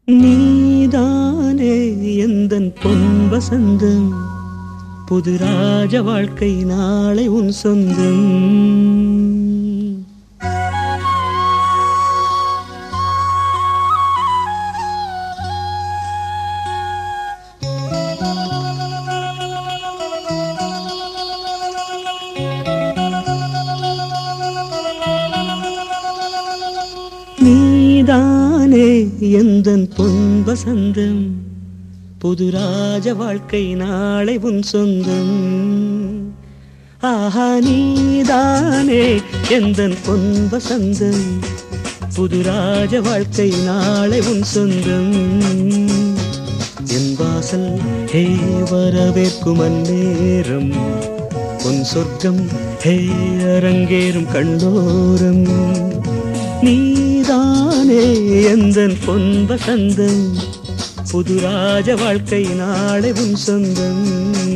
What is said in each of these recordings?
நீதானே எந்தன் பொன் வசந்தம் புது ராஜ வாழ்க்கை நாளை உன் சொந்தம் நீதானே எந்தன் பொன் வசந்தம் புது ராஜ வாழ்க்கை நாளை உன் சொந்தம் ஆஹா நீதானே எந்தன் பொன் வசந்தம் புது ராஜ வாழ்க்கை நாளை உன் சொந்தம் என் வாசல் ஹே வரவேற்கும் அந்நேரம் உன் சொர்க்கம் ஹே அரங்கேறும் கண்ணோரம் நீதானே எந்தன் பொன் வசந்தம் புது ராஜ வாழ்க்கை நாளை உன் சொந்தம்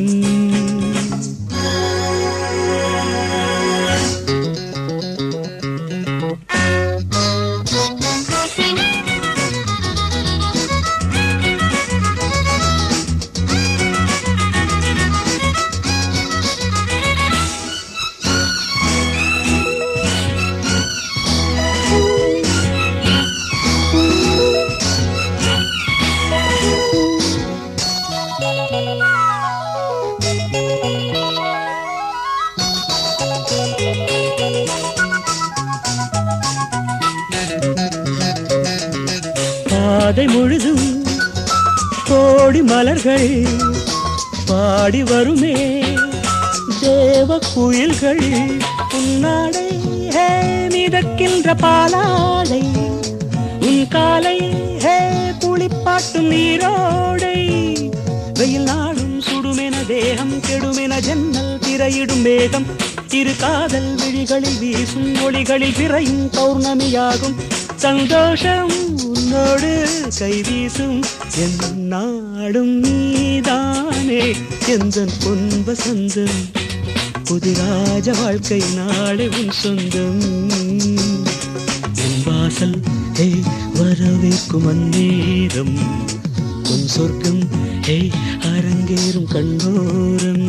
பாதை முழுதும் கோடி மலர்கள் பாடி வருமே தேவ குயில்கள் உன்னாடை ஹே மிதக்கின்ற பாலாடை உன் காலை ஹே குளிப்பாட்டும் நீரோடை வெயில் நாடும் சுடுமென தேகம் கெடுமென ஜன்னல் திரையிடும் மேகம் இரு காதல் விழிகளில் வீசும் ஒளிகளில் பிறையும் பௌர்ணமியாகும் சந்தோஷம் உன்னோடு கை வீசும் என் நாடும் நீதானே எந்த பொன் வசந்தம் புதிராஜ வாழ்க்கை நாளை உன் சொந்தம் என் வாசல் ஹே வரவேற்கும் அந்நேரம் உன் சொர்க்கம் ஹே அரங்கேறும் கண்ணோரம்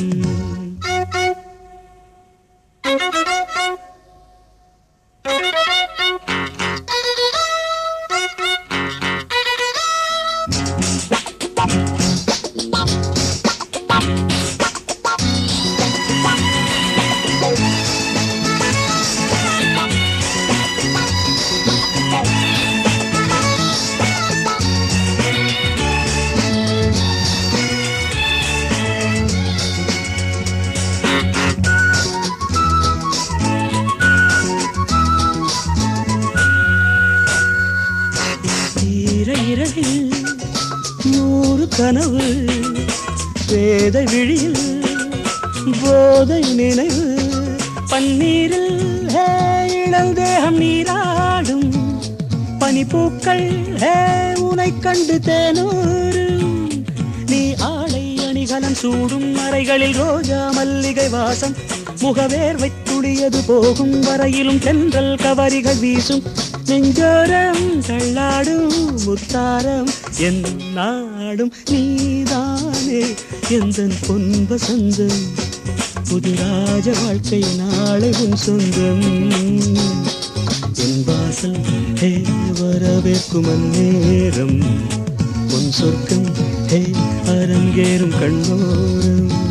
ஈர இரவில் நூறு கனவு வேத விழியில் போதை நினைவு பன்னீரில் ஹே இளந்தேகம் நீராடும் பனிப்பூக்கள் ஹே உனை கண்டு தேனூரும் நீ ஆடை அணிகலன் சூடும் அறைகளில் ரோஜா மல்லிகை வாசம் முகவேர்வை துளியது போகும் வரையிலும் தென்றல் கவரிகள் வீசும் நெஞ்சோரம் தள்ளாடும் முத்தாரம் என் நாடும் நீதானே எந்த பொன் வசந்தம் புது ராஜ வாழ்க்கை நாளை உன் சொந்தம் என் வாசல் ஹே வரவேற்கும் அந்நேரம் உன் சொர்க்கம் ஹே அரங்கேறும் கண்ணோரம்